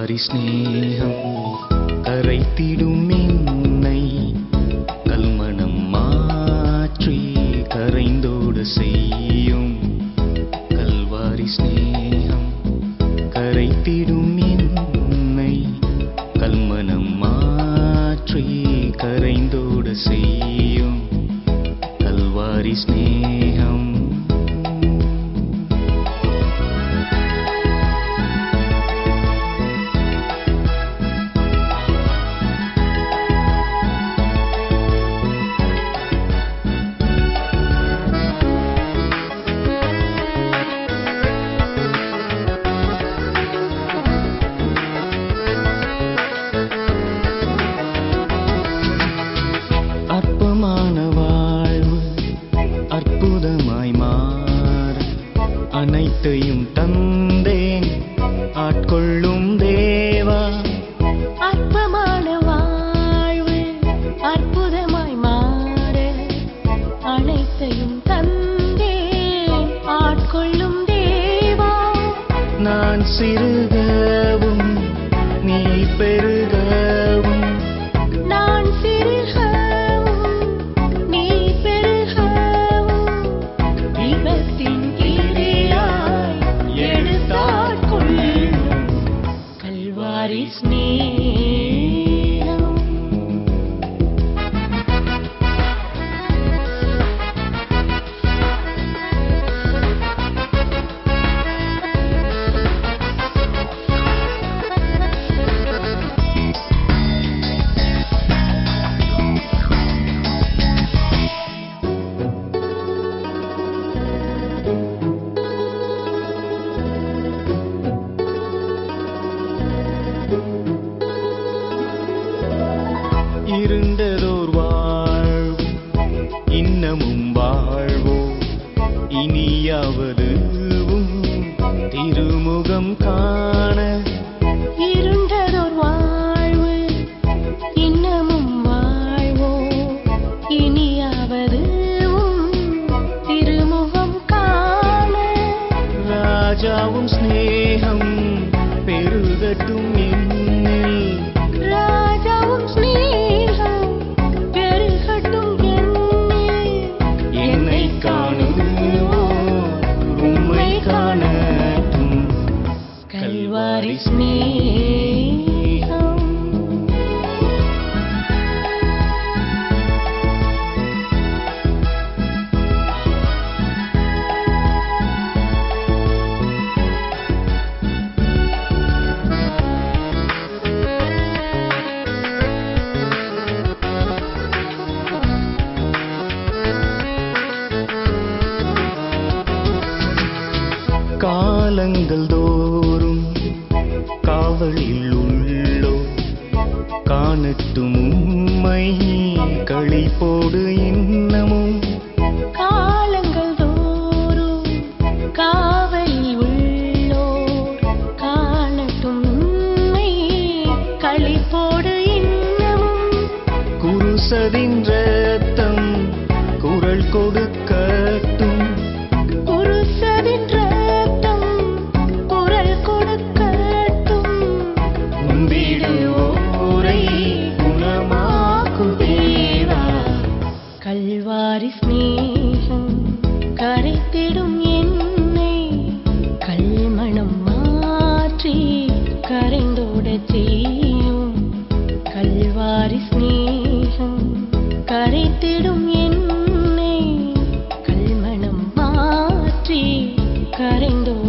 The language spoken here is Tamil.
கல்வாரி ஸ்நேகம் கரைத்திடும் என்னை கல்மணம் மாற்றி கரைந்தோடு செய்யும் கல்வாரி ஸ்நேகம் கரைத்திடும் என்னை கல்மணம் மாற்றி கரைந்தோடு செய்யும் கல்வாரி ஸ்நேகம் அற்பமான வாழ்வு அற்புதமாய் மாற அனைத்தையும் தந்தேன் ஆட்கொள்ளும் தேவா அற்பமான வாழ்வு அற்புதமாய் மாற அனைத்தையும் தந்தே ஆட்கொள்ளும் தேவா நான் சிறுகவும் நீ பெருகவும் நான் சிறுகவும் நீ பெருகவும் இவத்தின் கீழாய் எடுத்தாட்கொள்ளும் கல்வாரி ஸ்நேகம் இருண்டதோர் வாழ்வு இன்னமும் வாழ்வோ இனியாவதுவும் திருமுகம் காண இருண்டதோர் வாழ்வு இன்னமும் வாழ்வோ இனியாவது திருமுகம் காண ராஜாவும் ஸ்நேகம் பெருகட்டும் என்னில் ராஜாவும் ஸ்நேகம் பெருகட்டும் என்னில் என்னை காணுவோர் உம்மை காணட்டும் கல்வாரி ஸ்நேகம் காலங்கள் தோறும் காவலில் உள்ளோ காணட்டும் உம்மை களிப்போடு இன்னமும் காலங்கள் தோறும் காவலில் உள்ளோர் காணட்டும் உண்மை களிப்போடு இன்னமும் குருசதின் ரத்தம் குரல் கொடுக்கட்டும் குருசதின் ரத்தம் குரல் கொடுக்கட்டும் கும்பிடுவோரை குணமாக்கும் தேவா கல்வாரி ஸ்நேகம் கரைத்திடும் என்னை கல்மணம் மாற்றி கரைந்தோடச் செய்யும் கல்வாரி ஸ்நேகம் கரைத்திடும் என்னை கல்மணம் மாற்றி கரைந்தோட